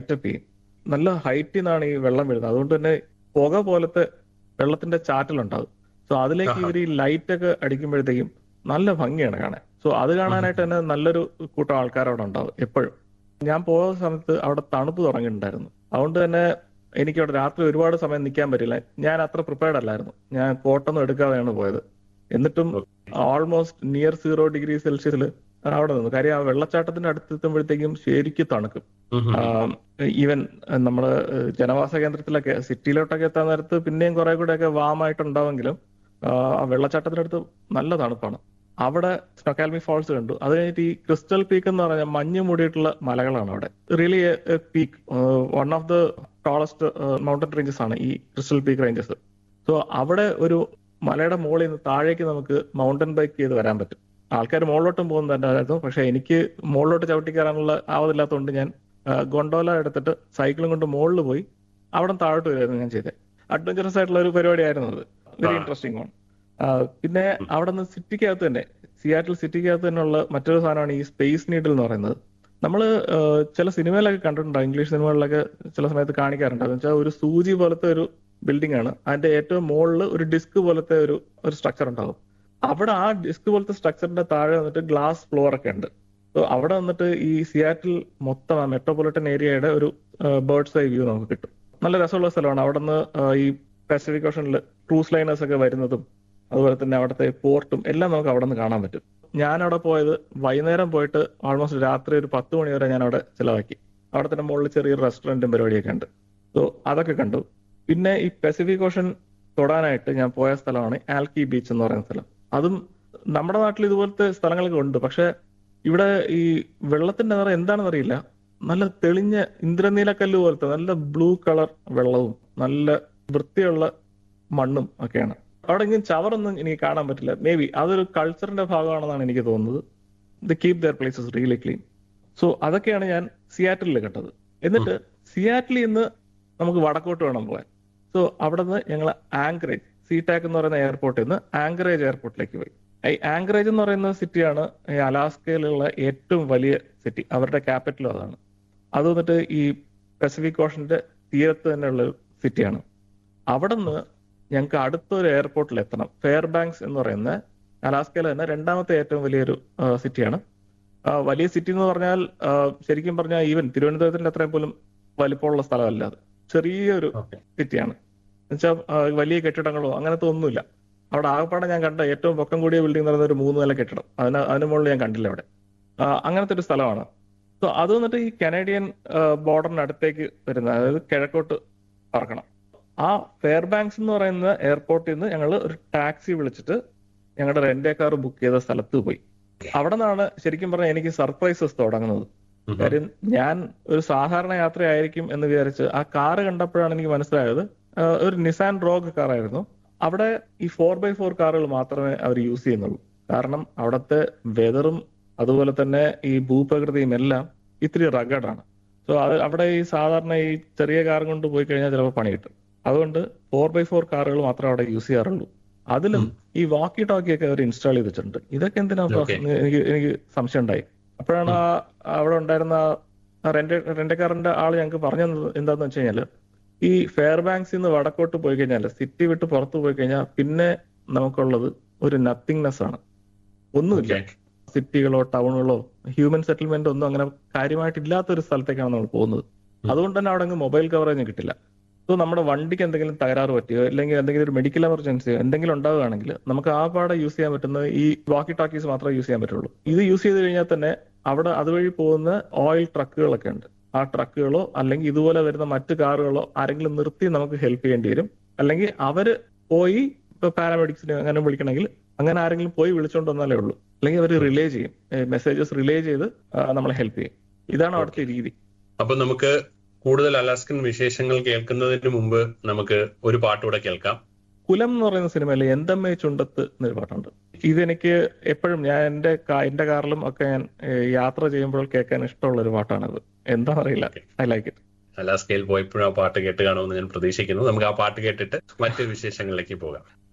Setup ചെയ്യും നല്ല ഹൈറ്റിൽ നിന്നാണ് ഈ വെള്ളം വീഴുന്നത് അതുകൊണ്ട് തന്നെ പുക പോലത്തെ വെള്ളത്തിന്റെ ചാറ്റലുണ്ടാവും സോ അതിലേക്ക് ആഹാ. ഇവർ ഈ ലൈറ്റ് ഒക്കെ അടിക്കുമ്പോഴത്തേക്കും നല്ല ഭംഗിയാണ് കാണാൻ സോ അത് കാണാനായിട്ട് തന്നെ നല്ലൊരു കൂട്ടം ആൾക്കാർ അവിടെ ഉണ്ടാവും എപ്പോഴും ഞാൻ പോയ സമയത്ത് അവിടെ തണുപ്പ് തുടങ്ങിയിട്ടുണ്ടായിരുന്നു അതുകൊണ്ട് തന്നെ എനിക്ക് അവിടെ രാത്രി ഒരുപാട് സമയം നിൽക്കാൻ പറ്റില്ല ഞാൻ അത്ര പ്രിപ്പയർഡ് അല്ലായിരുന്നു ഞാൻ കോട്ടൊന്നും എടുക്കാതെയാണ് പോയത് എന്നിട്ടും ഓൾമോസ്റ്റ് നിയർ സീറോ ഡിഗ്രി സെൽഷ്യസിൽ അവിടെ നിന്നു കാര്യം ആ വെള്ളച്ചാട്ടത്തിന്റെ അടുത്തെത്തുമ്പോഴത്തേക്കും ശരിക്കും തണുക്കും ഈവൻ നമ്മള് ജനവാസ കേന്ദ്രത്തിലൊക്കെ സിറ്റിയിലോട്ടൊക്കെ എത്താൻ നേരത്ത് പിന്നെയും കുറെ കൂടെ ഒക്കെ വാമായിട്ടുണ്ടാവെങ്കിലും ആ വെള്ളച്ചാട്ടത്തിനടുത്ത് നല്ല തണുപ്പാണ് അവിടെ സ്നൊക്കാൽമി ഫോൾസ് കണ്ടു അത് കഴിഞ്ഞിട്ട് ഈ ക്രിസ്റ്റൽ പീക്ക് എന്ന് പറഞ്ഞാൽ മഞ്ഞ് മൂടിയിട്ടുള്ള മലകളാണ് അവിടെ really peak one of the tallest mountain ranges ആണ് ഈ ക്രിസ്റ്റൽ പീക്ക് റേഞ്ചസ് സോ അവിടെ ഒരു മലയുടെ മുകളിൽ നിന്ന് താഴേക്ക് നമുക്ക് മൗണ്ടൻ ബൈക്ക് ചെയ്ത് വരാൻ പറ്റും ആൾക്കാർ മുകളിലോട്ടും പോകുന്നുണ്ടായിരുന്നു പക്ഷെ എനിക്ക് മുകളിലോട്ട് ചവിട്ടി കയറാനുള്ള ആവതില്ലാത്തതുകൊണ്ട് ഞാൻ ഗൊണ്ടോല എടുത്തിട്ട് സൈക്കിളും കൊണ്ട് മുകളിൽ പോയി അവിടെ താഴോട്ട് വരുമായിരുന്നു ഞാൻ ചെയ്തത് അഡ്വഞ്ചറസ് ആയിട്ടുള്ള ഒരു പരിപാടിയായിരുന്നു അത് വെരി ആ. ഇൻട്രസ്റ്റിംഗ് ആണ് പിന്നെ അവിടെ നിന്ന് സിറ്റിക്കകത്ത് തന്നെ സിയാറ്റിൽ സിറ്റിക്കകത്ത് തന്നെയുള്ള മറ്റൊരു സാധനമാണ് ഈ സ്പേസ് നീഡിൽ എന്ന് പറയുന്നത് നമ്മൾ ചില സിനിമയിലൊക്കെ കണ്ടിട്ടുണ്ടാവും ഇംഗ്ലീഷ് സിനിമകളിലൊക്കെ ചില സമയത്ത് കാണിക്കാറുണ്ട് എന്ന് വെച്ചാൽ ഒരു സൂചി പോലത്തെ ഒരു ബിൽഡിംഗ് ആണ് അതിന്റെ ഏറ്റവും മുകളിൽ ഒരു ഡിസ്ക് പോലത്തെ ഒരു ഒരു സ്ട്രക്ചർ ഉണ്ടാവും അവിടെ ആ ഡിസ്ക് പോലത്തെ സ്ട്രക്ചറിന്റെ താഴെ വന്നിട്ട് ഗ്ലാസ് ഫ്ലോർ ഒക്കെ ഉണ്ട് സോ അവിടെ വന്നിട്ട് ഈ സിയാറ്റിൽ മൊത്തം ആ മെട്രോപൊളിറ്റൻ ഏരിയയുടെ ഒരു ബേർഡ്സ് ഐ വ്യൂ നമുക്ക് കിട്ടും നല്ല രസമുള്ള സ്ഥലമാണ് അവിടെ നിന്ന് ഈ പസഫിക് ഓഷനിൽ ക്രൂസ് ലൈനേഴ്സ് ഒക്കെ വരുന്നതും അതുപോലെ തന്നെ അവിടുത്തെ പോർട്ടും എല്ലാം നമുക്ക് അവിടെ നിന്ന് കാണാൻ പറ്റും ഞാൻ അവിടെ പോയത് വൈകുന്നേരം പോയിട്ട് ഓൾമോസ്റ്റ് രാത്രി ഒരു പത്ത് മണി വരെ ഞാൻ അവിടെ ചിലവാക്കി അവിടെ തന്നെ മുകളിൽ ചെറിയൊരു റെസ്റ്റോറന്റും പരിപാടിയൊക്കെ ഉണ്ട് സോ അതൊക്കെ കണ്ടു പിന്നെ ഈ പസഫിക് ഓഷൻ തൊടാനായിട്ട് ഞാൻ പോയ സ്ഥലമാണ് ആൽക്കി ബീച്ച് എന്ന് പറയുന്ന സ്ഥലം അതും നമ്മുടെ നാട്ടിൽ ഇതുപോലത്തെ സ്ഥലങ്ങളൊക്കെ ഉണ്ട് പക്ഷെ ഇവിടെ ഈ വെള്ളത്തിന്റെ നിറം എന്താണെന്ന് അറിയില്ല നല്ല തെളിഞ്ഞ ഇന്ദ്രനീലക്കല്ല് പോലത്തെ നല്ല ബ്ലൂ കളർ വെള്ളവും നല്ല വൃത്തിയുള്ള മണ്ണും ഒക്കെയാണ് അവിടെ ഇങ്ങനെ ചവറൊന്നും എനിക്ക് കാണാൻ പറ്റില്ല മേ ബി അതൊരു കൾച്ചറിന്റെ ഭാഗമാണെന്നാണ് എനിക്ക് തോന്നുന്നത് they keep their places really clean so അതൊക്കെയാണ് ഞാൻ സിയാറ്റിൽ കണ്ടത് എന്നിട്ട് സിയാറ്റിൽ നിന്ന് നമുക്ക് വടക്കോട്ട് വേണം പോകാൻ സോ അവിടെ നിന്ന് ഞങ്ങൾ ആങ്കറേജ് സീടാക് എന്ന് പറയുന്ന എയർപോർട്ടിൽ നിന്ന് ആങ്കറേജ് എയർപോർട്ടിലേക്ക് പോയി ഈ ആങ്കറേജ് എന്ന് പറയുന്ന സിറ്റിയാണ് ഈ അലാസ്കയിലുള്ള ഏറ്റവും വലിയ സിറ്റി അവരുടെ ക്യാപിറ്റലും അതാണ് അത് വന്നിട്ട് ഈ പസഫിക് ഓഷന്റെ തീരത്ത് തന്നെയുള്ള ഒരു സിറ്റിയാണ് അവിടെ നിന്ന് ഞങ്ങൾക്ക് അടുത്തൊരു എയർപോർട്ടിൽ എത്തണം ഫെയർ ബാങ്ക്സ് എന്ന് പറയുന്ന അലാസ്കയിലെ തന്നെ രണ്ടാമത്തെ ഏറ്റവും വലിയൊരു സിറ്റിയാണ് വലിയ സിറ്റി എന്ന് പറഞ്ഞാൽ ആ, ശരിക്കും പറഞ്ഞാൽ ഈവൻ തിരുവനന്തപുരത്തിന്റെ അത്രയും പോലും വലിപ്പമുള്ള സ്ഥലമല്ല അത് ചെറിയൊരു Okay. സിറ്റിയാണ് എന്നുവെച്ചാൽ വലിയ കെട്ടിടങ്ങളോ അങ്ങനത്തെ ഒന്നുമില്ല അവിടെ ആകപ്പാടെ ഞാൻ കണ്ട ഏറ്റവും പൊക്കം കൂടിയ ബിൽഡിംഗ് എന്ന് പറയുന്ന ഒരു മൂന്ന് നില കെട്ടിടം അതിന് അതിന് മുകളിൽ ഞാൻ കണ്ടില്ല അവിടെ ആ, അങ്ങനത്തെ ഒരു സ്ഥലമാണ് സോ അത് വന്നിട്ട് ഈ കനേഡിയൻ ബോർഡറിന് അടുത്തേക്ക് വരുന്ന അതായത് കിഴക്കോട്ട് പറക്കണം ആ ഫെയർ ബാങ്ക്സ് എന്ന് പറയുന്ന എയർപോർട്ടിൽ നിന്ന് ഞങ്ങൾ ഒരു ടാക്സി വിളിച്ചിട്ട് ഞങ്ങളുടെ റെന്റേ കാർ ബുക്ക് ചെയ്ത സ്ഥലത്ത് പോയി അവിടെ നിന്നാണ് ശരിക്കും പറഞ്ഞാൽ എനിക്ക് സർപ്രൈസസ് തുടങ്ങുന്നത് ഉം. കാര്യം ഞാൻ ഒരു സാധാരണ യാത്രയായിരിക്കും എന്ന് വിചാരിച്ച് ആ കാറ് കണ്ടപ്പോഴാണ് എനിക്ക് മനസ്സിലായത് ആ, ഒരു നിസാൻ റോഗ് കാറായിരുന്നു അവിടെ ഈ ഫോർ ബൈ ഫോർ കാറുകൾ മാത്രമേ അവർ യൂസ് ചെയ്യുന്നുള്ളൂ കാരണം അവിടുത്തെ വെതറും അതുപോലെ തന്നെ ഈ ഭൂപ്രകൃതിയും എല്ലാം ഇത്തിരി റഗഡാണ് സോ അത് അവിടെ ഈ സാധാരണ ഈ ചെറിയ കാർ കൊണ്ട് പോയി കഴിഞ്ഞാൽ ചിലപ്പോൾ പണി കിട്ടും അതുകൊണ്ട് ഫോർ ബൈ ഫോർ കാറുകൾ മാത്രമേ അവിടെ യൂസ് ചെയ്യാറുള്ളൂ അതിലും ഈ വാക്കി ടോക്കി ഒക്കെ അവർ ഇൻസ്റ്റാൾ ചെയ്ത് വെച്ചിട്ടുണ്ട് ഇതൊക്കെ എന്തിനാ Okay. എനിക്ക് എനിക്ക് സംശയം ഉണ്ടായി അപ്പോഴാണ് ആ അവിടെ ഉണ്ടായിരുന്ന ആ റെന്റ് റെന്റക്കാരന്റെ ആള് ഞങ്ങൾക്ക് പറഞ്ഞു തന്നത് എന്താന്ന് വെച്ച് കഴിഞ്ഞാല് ഈ ഫെയർ ബാങ്ക്സിൽ നിന്ന് വടക്കോട്ട് പോയി കഴിഞ്ഞാൽ സിറ്റി വിട്ട് പുറത്ത് പോയി കഴിഞ്ഞാൽ പിന്നെ നമുക്കുള്ളത് ഒരു നത്തിങ്നെസ് ആണ് ഒന്നുമില്ല Okay. സിറ്റികളോ ടൗണുകളോ ഹ്യൂമൻ സെറ്റിൽമെന്റ് ഒന്നും അങ്ങനെ കാര്യമായിട്ടില്ലാത്ത ഒരു സ്ഥലത്തേക്കാണ് നമ്മൾ പോകുന്നത് അതുകൊണ്ട് തന്നെ അവിടെ അങ്ങ് മൊബൈൽ കവറേജ് കിട്ടില്ല സോ നമ്മുടെ വണ്ടിക്ക് എന്തെങ്കിലും തകരാറ് പറ്റിയോ അല്ലെങ്കിൽ എന്തെങ്കിലും ഒരു മെഡിക്കൽ എമർജൻസിയോ എന്തെങ്കിലും ഉണ്ടാവുകയാണെങ്കിൽ നമുക്ക് ആ പാടെ യൂസ് ചെയ്യാൻ പറ്റുന്നത് ഈ വാക്കി ടാക്കീസ് മാത്രമേ യൂസ് ചെയ്യാൻ പറ്റുള്ളൂ ഇത് യൂസ് ചെയ്ത് കഴിഞ്ഞാൽ തന്നെ അവിടെ അതുവഴി പോകുന്ന ഓയിൽ ട്രക്കുകളൊക്കെ ഉണ്ട് ആ ട്രക്കുകളോ അല്ലെങ്കിൽ ഇതുപോലെ വരുന്ന മറ്റു കാറുകളോ ആരെങ്കിലും നിർത്തി നമുക്ക് ഹെൽപ്പ് ചെയ്യേണ്ടി വരും അല്ലെങ്കിൽ അവര് പോയി ഇപ്പൊ പാരാമെഡിക്സിനെ അങ്ങനെ വിളിക്കണമെങ്കിൽ അങ്ങനെ ആരെങ്കിലും പോയി വിളിച്ചോണ്ട് വന്നാലേ ഉള്ളൂ അല്ലെങ്കിൽ അവർ റിലേ ചെയ്യും മെസ്സേജസ് റിലേ ചെയ്ത് ആ, നമ്മളെ ഹെൽപ്പ് ചെയ്യും ഇതാണ് അവിടുത്തെ രീതി അപ്പൊ നമുക്ക് കൂടുതൽ അലാസ്കൻ വിശേഷങ്ങൾ കേൾക്കുന്നതിന് മുമ്പ് നമുക്ക് ഒരു പാട്ടുകൂടെ കേൾക്കാം കുലം എന്ന് പറയുന്ന സിനിമയിൽ എന്തമ്മേ ചുണ്ടത്ത് എന്നൊരു പാട്ടുണ്ട് ഇതെനിക്ക് എപ്പോഴും ഞാൻ എന്റെ കാ- എന്റെ കാറിലും ഒക്കെ ഞാൻ ഏ, യാത്ര ചെയ്യുമ്പോൾ കേൾക്കാൻ ഇഷ്ടമുള്ള ഒരു പാട്ടാണത് എന്താണെന്നറിയില്ല ഐ ലൈക്ക് ഇറ്റ് അലാസ്കയിൽ പോയപ്പോഴും ആ പാട്ട് കേട്ട് കാണുമെന്ന് ഞാൻ പ്രതീക്ഷിക്കുന്നു നമുക്ക് ആ പാട്ട് കേട്ടിട്ട് മറ്റു വിശേഷങ്ങളിലേക്ക് പോകാം